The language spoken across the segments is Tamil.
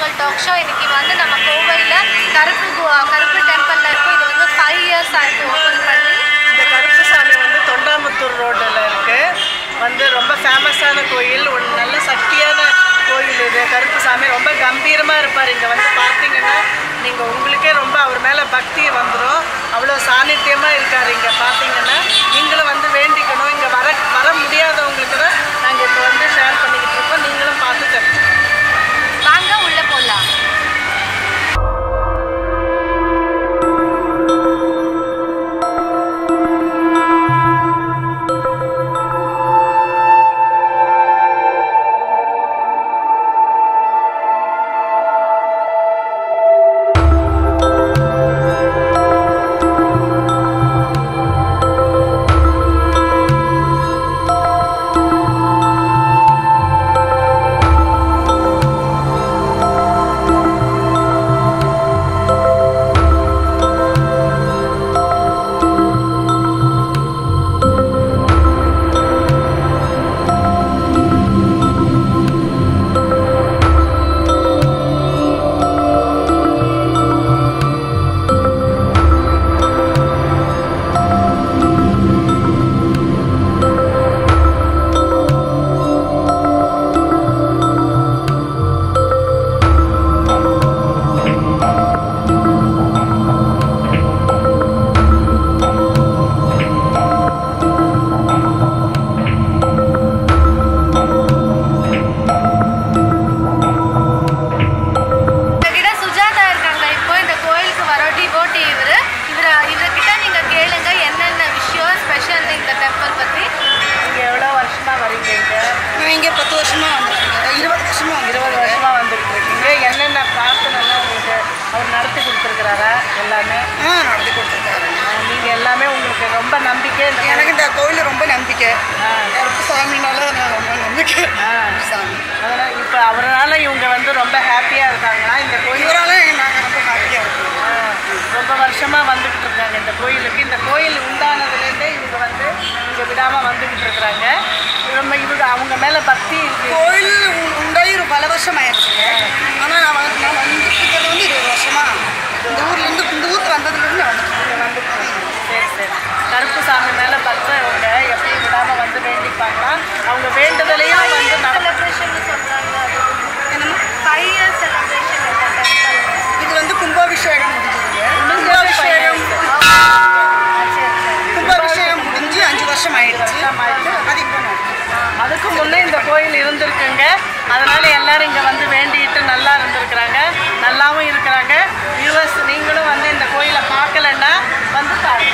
டெம்பிள் டாக் ஷோ இன்னைக்கு வந்து நம்ம கோவையில் கருப்பு கு- கருப்பு டெம்பிளில் இருக்கும் இது வந்து ஃபைவ் இயர்ஸ் ஆயிருக்கு ஓப்பன் பண்ணி இந்த கருப்பு சாமி வந்து தொண்டாமுத்தூர் ரோட்டில் இருக்கு வந்து ரொம்ப ஃபேமஸான கோயில் ஒரு நல்ல சக்தியான கோயில் இது கருப்பு சாமி ரொம்ப கம்பீரமாக இருப்பார் இங்கே வந்து பார்த்தீங்கன்னா நீங்கள் உங்களுக்கே ரொம்ப அவர் மேலே பக்தி வந்துடும் அவ்வளோ சாநித்தியமாக இருக்கார் இங்கே பார்த்தீங்கன்னா நீங்களும் வந்து வேண்டிக்கணும் இங்கே வர வர முடியாதவங்களுக்கு தான் நாங்கள் இப்போ வந்து ஷேர் பண்ணிக்கிட்டு இருக்கோம் நீங்களும் பார்த்து தெரிஞ்சுக்கணும் வாங்க உள்ளே போகலாம் எங்ககிட்ட சுஜாதா இருக்காங்க இப்போ இந்த கோயிலுக்கு வர டிவோட்டி இவர் இவர் இவர்கிட்ட நீங்க கேளுங்க என்னென்ன விஷயம் ஸ்பெஷல் இந்த டெம்பிள் பத்தி நீங்கள் எவ்வளோ வருஷமாக வரீங்க இங்கே நான் இங்கே பத்து வருஷமா வந்திருக்கேன் இருபது வருஷமா இருபது வருஷமாக வந்துட்டு இருக்கீங்க என்னென்ன பிரார்த்தனைலாம் உங்களுக்கு அவர் நடத்தி கொடுத்துருக்குறாரா எல்லாமே ஆ நடத்தி கொடுத்துருக்காரு நீங்கள் எல்லாமே உங்களுக்கு ரொம்ப நம்பிக்கை இந்த எனக்கு இந்த கோயில் ரொம்ப நம்பிக்கை ஆ. கருப்பு சாமினால நான் ரொம்ப நம்பிக்கை ஆ. சாமி அதனால் இப்போ அவரால் இவங்க வந்து ரொம்ப ஹாப்பியாக இருக்காங்களா இந்த கோயில் இவரால நாங்கள் ரொம்ப ஹாப்பியாக இருக்கோம் ஆ, ரொம்ப வருஷமாக வந்துக்கிட்டு இருக்காங்க இந்த கோயிலுக்கு இந்த கோயில் உண்டானதுலேருந்தே இவங்க வந்து இங்கே விடாமல் வந்துக்கிட்டு இருக்கிறாங்க ரொம்ப இவங்க அவங்க மேலே பக்தி இருக்கு கோயில் உ- உண்டாகி ஒரு பல வருஷம் ஆயிடுச்சு ஆனால் நான் வந்து நான் வந்துட்டு இருக்கிறது வந்து இருபது வருஷமா இந்த ஊர்லேருந்து இந்த ஊருக்கு வந்ததுலேருந்து நான் வந்துட்டு இங்க வந்துட்டு சரி சரி கருப்பு சாமி மேலே பக்தி அவங்க எப்படி விடாமல் வந்து வேண்டிப்பாங்களா அவங்க வேண்டுதலையும் வந்து நடக்கும் செலிப்ரேஷன் சொல்றாங்க அது என்னமா ஃபைவ் இயர்ஸ் செலிப்ரேஷன் இந்த டெம்பிள் இது வந்து கும்பாபிஷேகம் முடிஞ்சது கும்பாபிஷேகம். கும்பாபிஷேகம் கும்பாபிஷேகம் முடிஞ்சு அஞ்சு வருஷம் ஆயிடுச்சு வருஷம் ஆயிடுச்சு. அது இப்போ நடக்குது. அதுக்கு முன்னே இந்த கோயில் இருந்திருக்குங்க அதனால எல்லாரும் இங்கே வந்து வேண்டிட்டு நல்லா இருந்திருக்கிறாங்க நல்லாவும் இருக்கிறாங்க யூஎஸ் நீங்களும் வந்து இந்த கோயிலை பார்க்கலன்னா வந்து பாருங்க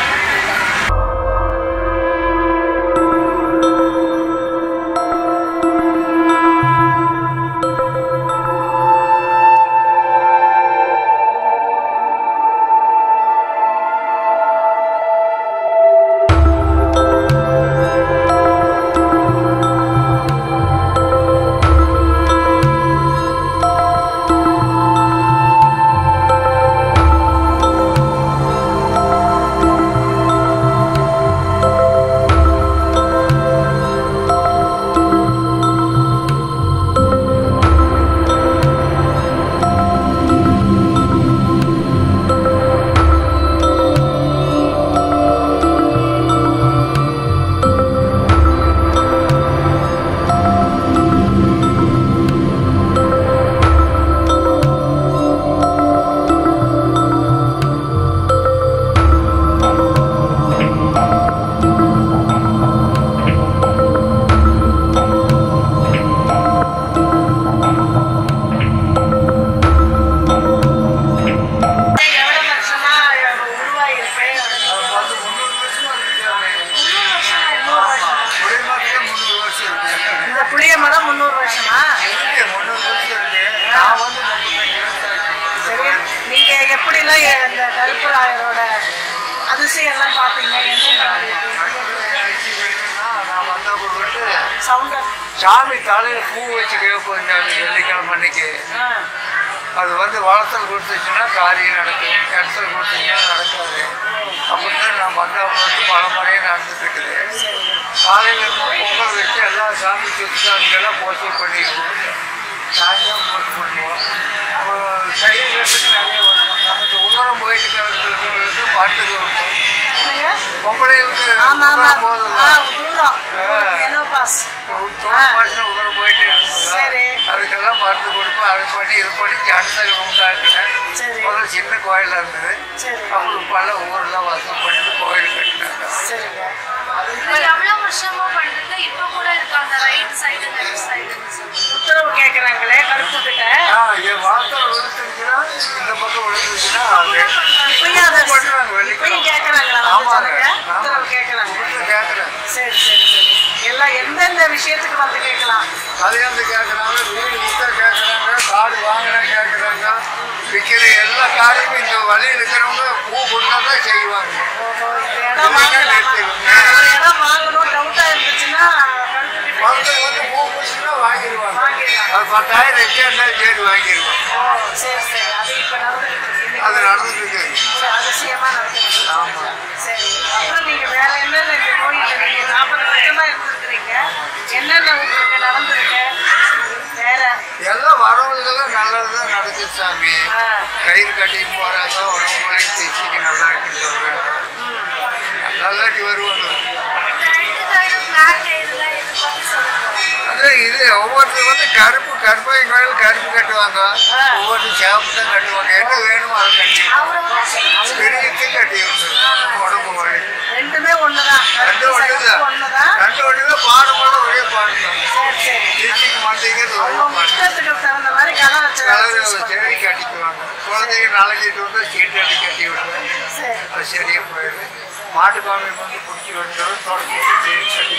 எவ்வளோ வருஷமா உருவாயிருக்கு இந்த புளிய மரம் முந்நூறு வருஷமா சரி நீங்க எப்படிலாம் எ- இந்த கருப்பராயரோட அதிசயம் எல்லாம் பார்த்தீங்க சவுண்ட் சாமி தலையில் பூ வச்சு கேட்போம் இந்த வெள்ளிக்கிழமை அன்னைக்கு அது வந்து வளர்த்தல் கொடுத்துச்சுன்னா காரியம் நடக்கும் இடத்துல கொடுத்தீங்கன்னா நடக்காது அப்படின்னு நான் வந்தவங்களுக்கு பல முறையே நடந்துட்டு காலையில் இருந்து பொங்கல் வச்சு எல்லா சாமி சுத்தாண்டிகளாம் பூஜை பண்ணிடுவோம் சாயங்காலம் போட்டு பண்ணுவோம் பொம்பளைகளுக்கு ஆமா ஆமா உதரம் போதும் ஆ தூரம் ஆ. என்ன பாஸ் மாசம் உதரம் போயிட்டே இருக்குங்களா சரி. அதுக்கெல்லாம் மருந்து கொடுப்போம் அது பண்ணி இது பண்ணி ஜனசரி உண்டாக்குனேன் சரி. முதல்ல சின்ன கோயில் இருந்தது சரி அப்புறம் பல ஊரெல்லாம் வசூல் பண்ணிட்டு கோயில் கட்டினாங்க சரிங்க இப்போ எவ்வளோ வருஷமா பண்றீங்க இப்போ கூட இருக்காங்க ரைட் சைடு லெஃப்ட் சைடுன்னு சொல்லி உத்தரவு கேட்குறாங்களே கருப்பு கிட்ட ஆ, என் வாசல் விழுந்துருச்சுன்னா இந்த பக்கம் விழுந்துருச்சுன்னா அது இப்பயும் அதை பண்றாங்க வெள்ளிக்கிழமை. இப்பயும் கேட்குறாங்களா ஆமாங்க. உத்தரவு ஆமா. கேட்குறாங்க கொடுத்து கேட்குறேன் சரி சரி சரி எல்லாம் எந்தெந்த விஷயத்துக்கு வந்து கேட்கலாம் கல்யாணத்து கேட்குறாங்க வீடு விற்க கேட்குறாங்க காடு வாங்கினா கேட்குறாங்க விற்கிற எல்லா காரியமும் இந்த வழியில் இருக்கிறவங்க பூ கொடுத்தா தான் செய்வாங்க ஓஹோ, இந்த இடம் வாங்கலாம் ஒரு இடம் வாங்கணும் டவுட்டா இருந்துச்சுன்னா கருப்பு கிட்ட வந்து வந்து பூ கொடுத்துனா வாங்கிடுவாங்க வாங்கிடலாம். அது பத்தாயிரம் வச்சு என்ன தேடி வாங்கிடுவாங்க ஓ சரி சரி அது இப்போ நடந்துருக்கு இன்னைக்கு அது நடந்துட்டு இருக்குது ஒரு அதிசயமா நடந்துருக்கு ஆமாம் சரி அப்புறம் நீங்க வேற என்னென்ன இந்த கோயில்ல நீங்க நாற்பது வருஷமா இருந்திருக்கிறீங்க என்னென்ன உங்களுக்கு நடந்திருக்கு வேற எல்லாம் வரவங்களுக்கெல்லாம் நல்லது தான் நடக்குது சாமி ஆ. கயிறு கட்டிட்டு போகிறாங்க உடம்புலையும் தைச்சிக்கு நல்லா இருக்குன்னு சொல்கிறாங்க நல்லாட்டி வருவாங்க ரெண்டு சைடும் பிளாக் இதெல்லாம் எது பற்றி சொல்லுங்க அதான் இது ஒவ்வொருத்தர் வந்து கருப்பு கருப்பாய் கோயில் கருப்பு கட்டுவாங்க ஒவ்வொரு சேப்பு தான் கட்டுவாங்க என்ன வேணுமோ அதை கட்டி பெரியத்து கட்டி விட்டுருவாங்க உடம்பு வழி ரெண்டுமே ஒண்ணுதான் ரெண்டு கருப்பு ஒன்று சிவப்பு தான் ஒண்ணுதான் ரெண்டு ஒன்று தான் பாடும்போது ஒரே பாடுதான் சரி சரி டீச்சிங் மாட்டேங்கிறது ஒரே அவங்க பாடு இஷ்டத்துக்கு தகுந்த மாதிரி கலர் வச்சு கலர் செடி கட்டிக்குவாங்க குழந்தைங்க நாளைக்கிட்டு வந்து சீட்டு அடி கட்டி விடுவேன் சரி அது சரியா போயிடுது மாட்டுக்காமி வந்து பிடிச்சி வந்துடும் தொடச்சி கட்டி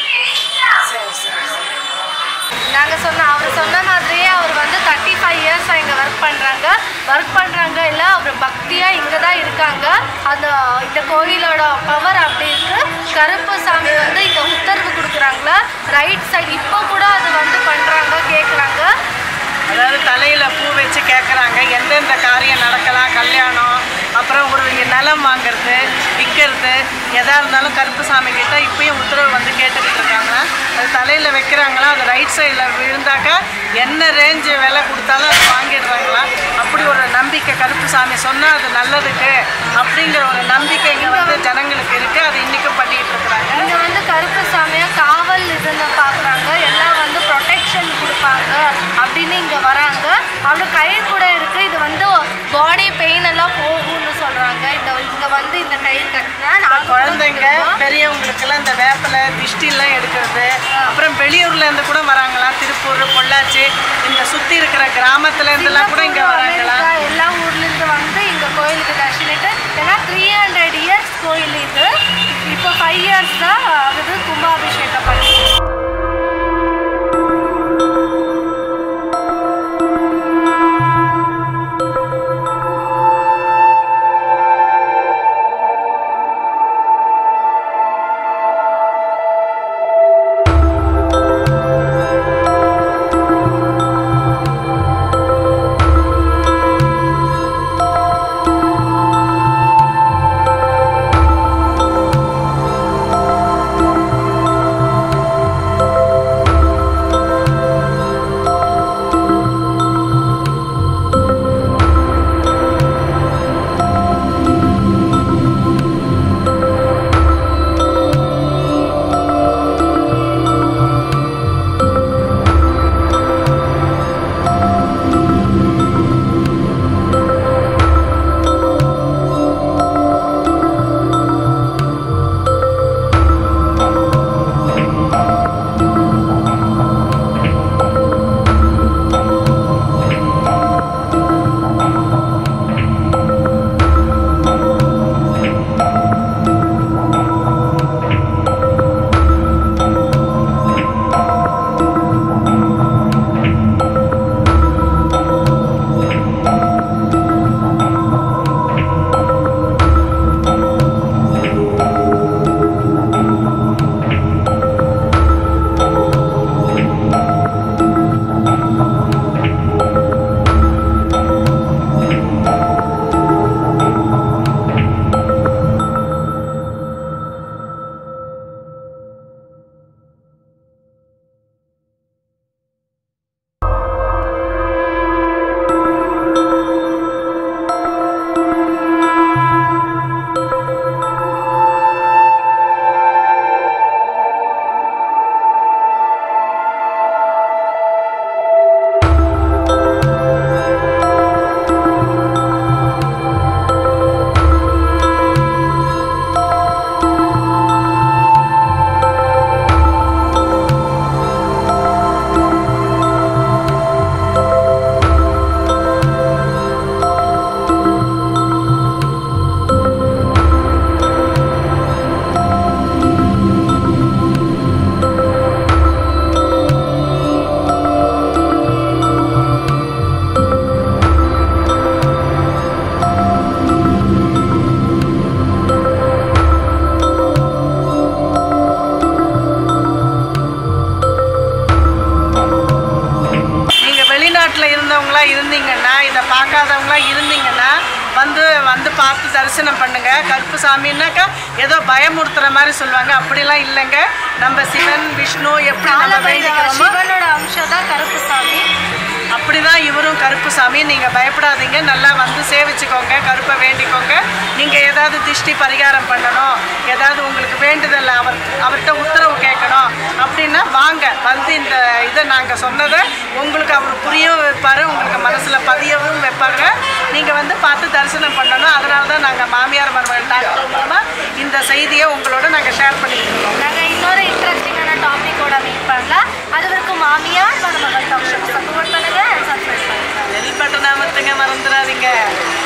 சரி சரி சரி நாங்கள் சொன்ன அவர் சொன்ன மாதிரியே அவர் வந்து தேர்ட்டி ஃபைவ் இயர்ஸாக இங்கே ஒர்க் பண்ணுறாங்க ஒர்க் பண்ணுறாங்க இல்லை அவர் பக்தியாக இங்கே தான் இருக்காங்க அந்த இந்த கோயிலோட பவர் அப்படி இருக்கு கருப்பு சாமி வந்து இங்கே உத்தரவு கொடுக்குறாங்களா ரைட் சைடு இப்போ கூட அது வந்து பண்ணுறாங்க கேட்குறாங்க அதாவது தலையில பூ வச்சு கேட்குறாங்க எந்தெந்த காரியம் நடக்கலாம் கல்யாணம் அப்புறம் ஒரு நிலம் வாங்குறது விற்கிறது எதா இருந்தாலும் கருப்பு சாமி கிட்ட இப்பயும் உத்தரவு வந்து கேட்டுக்கிட்டு இருக்காங்க அது தலையில வைக்கிறாங்களா அது ரைட் சைடில் விழுந்தாக்கா என்ன ரேஞ்சு விலை கொடுத்தாலும் அது வாங்கிடுறாங்களா அப்படி ஒரு நம்பிக்கை கருப்பு சாமி சொன்னால் அது நல்லதுக்கு அப்படிங்கிற ஒரு நம்பிக்கை இங்கே வந்து ஜனங்களுக்கு இருக்குது அது இன்றைக்கும் பண்ணிக்கிட்டு இருக்கிறாங்க இங்கே வந்து கருப்பு சாமியை காவல் இதுன்னு பார்க்குறாங்க எல்லாம் வந்து ப்ரொடெக்ஷன் கொடுப்பாங்க அப்படின்னு இங்கே வராங்க அவ்வளோ கயிறு கூட இருக்குது இது வந்து பாடி பெயின் எல்லாம் போகும்னு சொல்கிறாங்க இந்த இங்கே வந்து இந்த கயிறு கட்டினா நாங்க குழந்தைங்க பெரியவங்களுக்கெல்லாம் இந்த வேப்பிலை திஷ்டிலாம் எடுக்கிறது அப்புறம் வெளியூர்ல இருந்து கூட வராங்களாம் திருப்பூர் பொள்ளாச்சி இந்த சுத்தி இருக்கிற கிராமத்துல இருந்தெல்லாம் கூட இங்க வராங்களா அமெரிக்கா, எல்லா ஊர்லேருந்து வந்து இங்கே கோயிலுக்கு தரிசனிட்டு ஏன்னா த்ரீ ஹண்ட்ரட் இயர்ஸ் கோயில் இது இப்போ ஃபைவ் இயர்ஸ் தான் ஆகுது கும்பாபிஷேகம் பண்ணி ஆ வெளிநாட்டில் இருந்தவங்களா இருந்தீங்கன்னா இதை பார்க்காதவங்களா இருந்தீங்கன்னா வந்து வந்து பார்த்து தரிசனம் பண்ணுங்க கருப்பு சாமின்னாக்கா ஏதோ பயமுறுத்துற மாதிரி சொல்லுவாங்க அப்படிலாம் இல்லைங்க நம்ம சிவன் விஷ்ணு எப்படி நம்ம காலபைரவர் வேண்டிக்கிறோமோ சிவனோட அம்சம் தான் கருப்பு சாமி அப்படிதான் இவரும் கருப்பு சாமி நீங்க பயப்படாதீங்க நல்லா வந்து சேவிச்சுக்கோங்க கருப்பை வேண்டிக்கோங்க நீங்க ஏதாவது திஷ்டி பரிகாரம் பண்ணணும் ஏதாவது உங்களுக்கு வேண்டுதல் அவர் அவர்கிட்ட உத்தரவு கேட்கணும் அப்படின்னா வாங்க வந்து இந்த இதை நாங்க சொன்னதை உங்களுக்கு அவர் புரியவும் வைப்பாரு உங்களுக்கு மனசுல பதியவும் வைப்பாங்க நீங்க வந்து பார்த்து தரிசனம் பண்ணணும் அதனால தான் நாங்க மாமியார் மருமகள் டாக்டர் மூலமா இந்த செய்தியை உங்களோட நாங்க ஷேர் பண்ணிக்கிறோம் நாங்க இன்னொரு இன்ட்ரெஸ்டிங்கான டாபிக்கோட மீட் பண்ணலாம் அது வரைக்கும் மாமியார் மருமகள் டாக்டர் சப்போர்ட் பண்ணுங்க சப்ஸ்கிரைப் பண்ணுங்க நெல் பட்டணாமத்துங்க மறந்துடாதீங்க